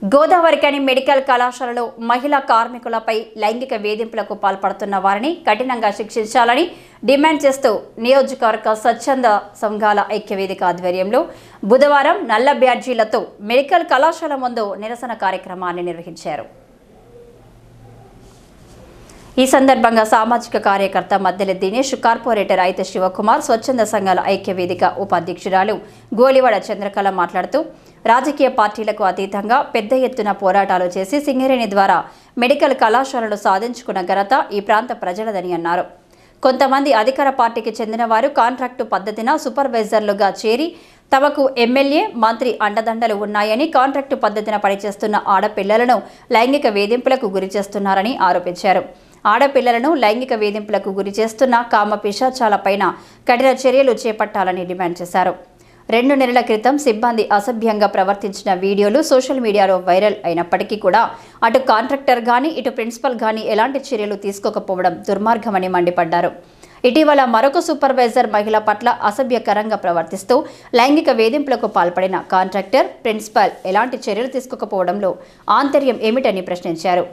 Godavarikhani medical కళాశాలలో మహిళా కార్మికులపై లైంగిక వేధింపులకు పాల్పడుతున్న వారిని కఠినంగా శిక్షించాలని డిమాండ్ చేస్తూ నియోజకవర్గ స్వచ్ఛంద సంఘాల ఐక్యవేదిక ఆధ్వర్యంలో బుధవారం నల్ల బ్యాడ్జీలతో మెడికల్ కళాశాల ముందు నిరసన కార్యక్రమాన్ని నిర్వహించారు ఈ సందర్భంగా సామాజిక కార్యకర్త మద్దెల దినేష్ కార్పొరేటర్ అయితే శివకుమార్ స్వచ్ఛంద సంఘాల ఐక్య వేదిక ఉపాధ్యక్షురాలు గోలివాడ చంద్రకళ మాట్లాడుతూ రాజకీయ పార్టీలకు అతీతంగా పెద్ద ఎత్తున పోరాటాలు చేసి సింగరేణి ద్వారా మెడికల్ కళాశాలలు సాధించుకున్న ఘనత ఈ ప్రాంత ప్రజలదని అన్నారు కొంతమంది అధికార పార్టీకి చెందిన వారు కాంట్రాక్టు పద్ధతిన సూపర్వైజర్లుగా చేరి తమకు ఎమ్మెల్యే మంత్రి అండదండలు ఉన్నాయని కాంట్రాక్టు పద్ధతిన పనిచేస్తున్న ఆడపిల్లలను లైంగిక వేధింపులకు గురి చేస్తున్నారని ఆరోపించారు ఆడపిల్లలను లైంగిక వేధింపులకు గురి చేస్తున్న కామ పిశాచాలపైన కఠిన చర్యలు చేపట్టాలని డిమాండ్ చేశారు రెండు నెలల క్రితం సిబ్బంది అసభ్యంగా ప్రవర్తించిన వీడియోలు సోషల్ మీడియాలో వైరల్ అయినప్పటికీ కూడా అటు కాంట్రాక్టర్ గాని ఇటు ప్రిన్సిపల్ గాని ఎలాంటి చర్యలు తీసుకోకపోవడం దుర్మార్గమని మండిపడ్డారు ఇటీవల మరొక సూపర్వైజర్ మహిళ పట్ల అసభ్యకరంగా ప్రవర్తిస్తూ లైంగిక వేధింపులకు పాల్పడిన కాంట్రాక్టర్ ప్రిన్సిపల్ ఎలాంటి చర్యలు తీసుకోకపోవడంలో ఆంతర్యం ఏమిటని ప్రశ్నించారు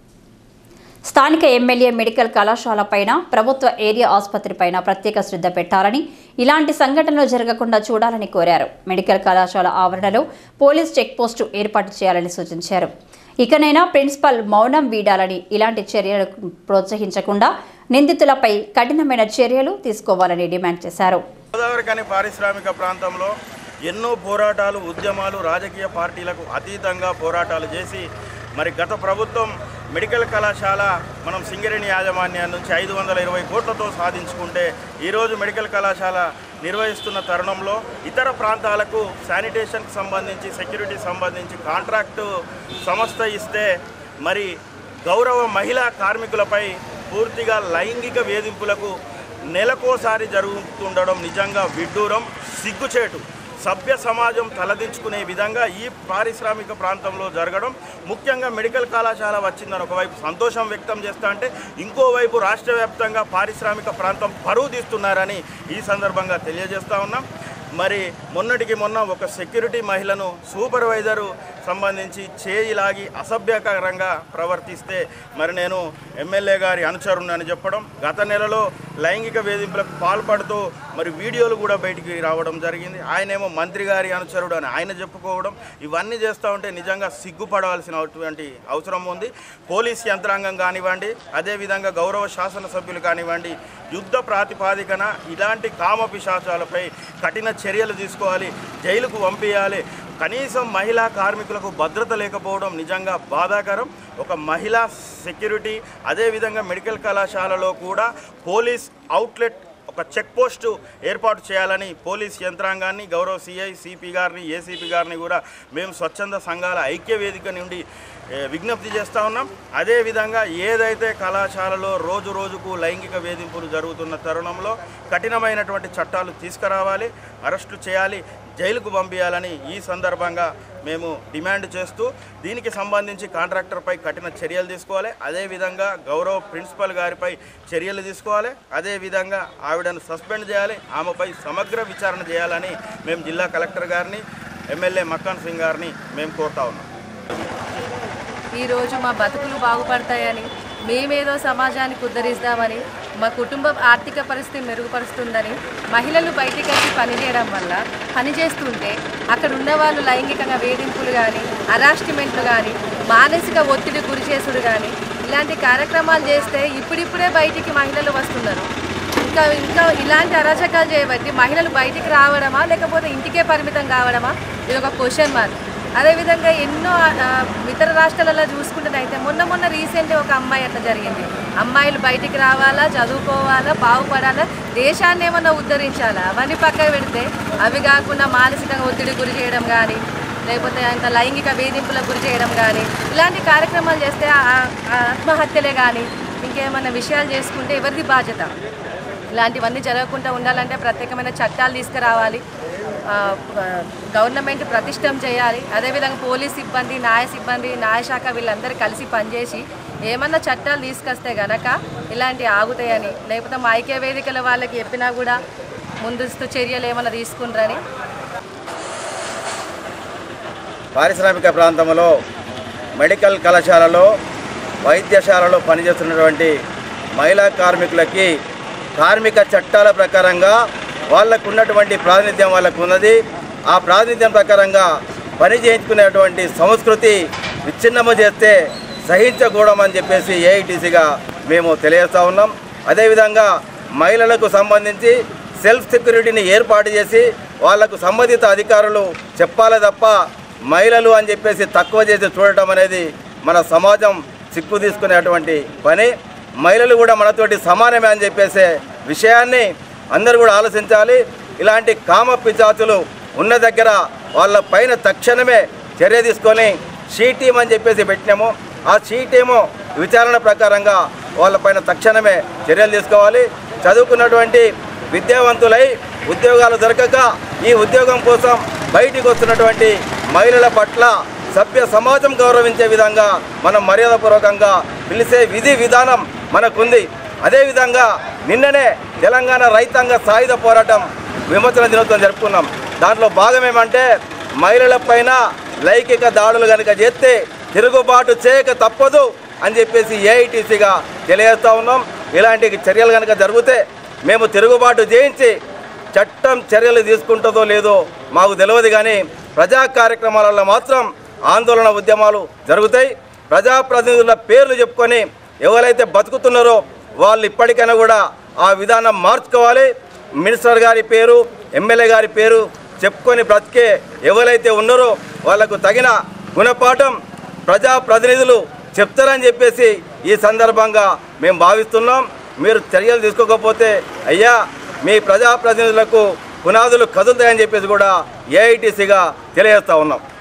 స్థానిక ఎమ్మెల్యే మెడికల్ కళాశాలపైన ప్రభుత్వ ఏరియా ఆసుపత్రిపైన ప్రత్యేక శ్రద్ధ పెట్టాలని ఇలాంటి సంఘటనలు జరగకుండా చూడాలని కోరారు మెడికల్ కళాశాల ఆవరణలో పోలీస్ చెక్పోస్టు ఏర్పాటు చేయాలని సూచించారు ఇకనైనా ప్రిన్సిపల్ మౌనం వీడాలని ఇలాంటి చర్యలకు ప్రోత్సహించకుండా నిందితులపై కఠినమైన చర్యలు తీసుకోవాలని డిమాండ్ చేశారు గోదావరి కని పారిశ్రామిక ప్రాంతంలో ఎన్నో పోరాటాలు ఉద్యమాలు రాజకీయ పార్టీలకు అతీతంగా పోరాటాలు చేసి మరి గత ప్రభుత్వం మెడికల్ కళాశాల మనం సింగరేణి యాజమాన్యం నుంచి ఐదు వందల ఇరవై కోట్లతో సాధించుకుంటే ఈరోజు మెడికల్ కళాశాల నిర్వహిస్తున్న తరుణంలో ఇతర ప్రాంతాలకు శానిటేషన్కి సంబంధించి సెక్యూరిటీ సంబంధించి కాంట్రాక్టు సంస్థ ఇస్తే మరి గౌరవ మహిళా కార్మికులపై పూర్తిగా లైంగిక వేధింపులకు నెలకోసారి జరుగుతుండడం నిజంగా విడ్డూరం సిగ్గుచేటు సభ్య సమాజం తలదించుకునే విధంగా ఈ పారిశ్రామిక ప్రాంతంలో జరగడం ముఖ్యంగా మెడికల్ కళాశాల వచ్చిందని ఒకవైపు సంతోషం వ్యక్తం చేస్తా అంటే ఇంకోవైపు రాష్ట్ర వ్యాప్తంగా పారిశ్రామిక ప్రాంతం పరువు తీస్తున్నారని ఈ సందర్భంగా తెలియజేస్తా ఉన్నాం మరి మొన్నటికి మొన్న ఒక సెక్యూరిటీ మహిళను సూపర్వైజరు సంబంధించి చేయి లాగి అసభ్యకరంగా ప్రవర్తిస్తే మరి నేను ఎమ్మెల్యే గారి అనుచరుణ్ణి చెప్పడం గత నెలలో లైంగిక వేధింపులకు పాల్పడుతూ మరి వీడియోలు కూడా బయటికి రావడం జరిగింది ఆయనేమో మంత్రి గారి అనుచరుడు అని ఆయన చెప్పుకోవడం ఇవన్నీ చేస్తూ ఉంటే నిజంగా సిగ్గుపడవలసినటువంటి అవసరం ఉంది పోలీస్ యంత్రాంగం కానివ్వండి అదేవిధంగా గౌరవ శాసనసభ్యులు కానివ్వండి యుద్ధ ప్రాతిపాదికన ఇలాంటి కామ పిశాచాలపై కఠిన చర్యలు తీసుకోవాలి జైలుకు పంపించాలి కనీసం మహిళా కార్మికులకు భద్రత లేకపోవడం నిజంగా బాధాకరం ఒక మహిళా సెక్యూరిటీ అదేవిధంగా మెడికల్ కళాశాలలో కూడా పోలీస్ అవుట్లెట్ ఒక చెక్ పోస్టు ఏర్పాటు చేయాలని పోలీస్ యంత్రాంగాన్ని గౌరవ సిఐ సిపి గారిని ఏసీపీ గారిని కూడా మేము స్వచ్ఛంద సంఘాల ఐక్య వేదిక నుండి ఏ, విజ్ఞప్తి చేస్తూ ఉన్నాం అదేవిధంగా ఏదైతే కళాశాలలో రోజు రోజుకు లైంగిక వేధింపులు జరుగుతున్న తరుణంలో కఠినమైనటువంటి చట్టాలు తీసుకురావాలి అరెస్టు చేయాలి జైలుకు పంపించాలని ఈ సందర్భంగా మేము డిమాండ్ చేస్తూ దీనికి సంబంధించి కాంట్రాక్టర్పై కఠిన చర్యలు తీసుకోవాలి అదేవిధంగా గౌరవ ప్రిన్సిపల్ గారిపై చర్యలు తీసుకోవాలి అదేవిధంగా ఆవిడను సస్పెండ్ చేయాలి ఆమెపై సమగ్ర విచారణ చేయాలని మేము జిల్లా కలెక్టర్ గారిని ఎమ్మెల్యే మక్కాన్ సింగ్ గారిని మేము కోరుతా ఉన్నాం ఈరోజు మా బతుకులు బాగుపడతాయని మేమేదో సమాజానికి ఉద్ధరిస్తామని మా కుటుంబం ఆర్థిక పరిస్థితి మెరుగుపరుస్తుందని మహిళలు బయటికి వచ్చి పనిచేయడం వల్ల పని చేస్తుంటే అక్కడ ఉన్న వాళ్ళు లైంగికంగా వేధింపులు కానీ అరాస్టిమెంట్లు కానీ మానసిక ఒత్తిడి గురి చేసుడు కానీ ఇలాంటి కార్యక్రమాలు చేస్తే ఇప్పుడిప్పుడే బయటికి మహిళలు వస్తున్నారు ఇంకా ఇంకా ఇలాంటి అరాచకాలు చేయబట్టి మహిళలు బయటికి రావడమా లేకపోతే ఇంటికే పరిమితం కావడమా ఇది ఒక క్వశ్చన్ మార్క్ అదేవిధంగా ఎన్నో ఆ, ఇతర రాష్ట్రాలలో చూసుకుంటున్నైతే మొన్న మొన్న రీసెంట్గా ఒక అమ్మాయి అట్లా జరిగింది అమ్మాయిలు బయటికి రావాలా చదువుకోవాలా బాగుపడాలా దేశాన్ని ఏమన్నా ఉద్ధరించాలా అవన్నీ పక్కన పెడితే అవి కాకుండా మానసికంగా ఒత్తిడి గురి చేయడం కానీ లేకపోతే ఇంకా లైంగిక వేధింపులకు గురి చేయడం కానీ ఇలాంటి కార్యక్రమాలు చేస్తే ఆ- ఆ ఆత్మహత్యలే కానీ ఇంకేమైనా విషయాలు చేసుకుంటే ఎవరిది బాధ్యత ఇలాంటివన్నీ జరగకుండా ఉండాలంటే ప్రత్యేకమైన చట్టాలు తీసుకురావాలి ఆ, ఆ, గవర్నమెంట్ ప్రతిష్టం చేయాలి అదేవిధంగా పోలీస్ సిబ్బంది న్యాయ సిబ్బంది న్యాయశాఖ వీళ్ళందరూ కలిసి పనిచేసి ఏమన్నా చట్టాలు తీసుకొస్తే గనక ఇలాంటి ఆగుతాయని లేకపోతే మా ఐక్య వేదికల వాళ్ళకి చెప్పినా కూడా ముందస్తు చర్యలు ఏమైనా తీసుకుంటారని పారిశ్రామిక ప్రాంతంలో మెడికల్ కళాశాలలో వైద్యశాలలో పనిచేస్తున్నటువంటి మహిళా కార్మికులకి కార్మిక చట్టాల ప్రకారంగా వాళ్ళకు ఉన్నటువంటి ప్రాతినిధ్యం వాళ్ళకు ఉన్నది ఆ ప్రాతినిధ్యం ప్రకారంగా పని చేయించుకునేటువంటి సంస్కృతి విచ్ఛిన్నము చేస్తే సహించకూడమని చెప్పేసి ఏఐటీసీగా మేము తెలియజేస్తూ ఉన్నాం అదేవిధంగా మహిళలకు సంబంధించి సెల్ఫ్ సెక్యూరిటీని ఏర్పాటు చేసి వాళ్లకు సంబంధిత అధికారులు చెప్పాలి తప్ప మహిళలు అని చెప్పేసి తక్కువ చేసి చూడటం అనేది మన సమాజం సిక్కు తీసుకునేటువంటి పని మహిళలు కూడా మనతోటి సమానమే అని చెప్పేసే విషయాన్ని అందరూ కూడా ఆలోచించాలి ఇలాంటి కామ పిచాచులు ఉన్న దగ్గర వాళ్ళ పైన తక్షణమే చర్య తీసుకొని షీ టీమ్ అని చెప్పేసి పెట్టినాము ఆ షీ టీము విచారణ ప్రకారంగా వాళ్ళపైన తక్షణమే చర్యలు తీసుకోవాలి చదువుకున్నటువంటి విద్యావంతులై ఉద్యోగాలు దొరకక ఈ ఉద్యోగం కోసం బయటికి వస్తున్నటువంటి మహిళల పట్ల సభ్య సమాజం గౌరవించే విధంగా మనం మర్యాదపూర్వకంగా పిలిచే విధి విధానం మనకుంది అదేవిధంగా నిన్ననే తెలంగాణ రైతాంగ సాయుధ పోరాటం విమోచన దినోత్సవం జరుపుకున్నాం దాంట్లో భాగం ఏమంటే మహిళలపైన లైంగిక దాడులు కనుక చేస్తే తిరుగుబాటు చేయక తప్పదు అని చెప్పేసి ఏఐటీసీగా తెలియజేస్తూ ఉన్నాం ఇలాంటి చర్యలు కనుక జరిగితే మేము తిరుగుబాటు చేయించి చట్టం చర్యలు తీసుకుంటుందో లేదో మాకు తెలియదు కానీ ప్రజా కార్యక్రమాలలో మాత్రం ఆందోళన ఉద్యమాలు జరుగుతాయి ప్రజాప్రతినిధుల పేర్లు చెప్పుకొని ఎవరైతే బతుకుతున్నారో వాళ్ళు ఇప్పటికైనా కూడా ఆ విధానం మార్చుకోవాలి మినిస్టర్ గారి పేరు ఎమ్మెల్యే గారి పేరు చెప్పుకొని బ్రతికే ఎవరైతే ఉన్నారో వాళ్లకు తగిన గుణపాఠం ప్రజాప్రతినిధులు చెప్తారని చెప్పేసి ఈ సందర్భంగా మేము భావిస్తున్నాం మీరు చర్యలు తీసుకోకపోతే అయ్యా మీ ప్రజాప్రతినిధులకు పునాదులు కదులుతాయని చెప్పేసి కూడా ఏఐటీసీగా తెలియజేస్తూ ఉన్నాం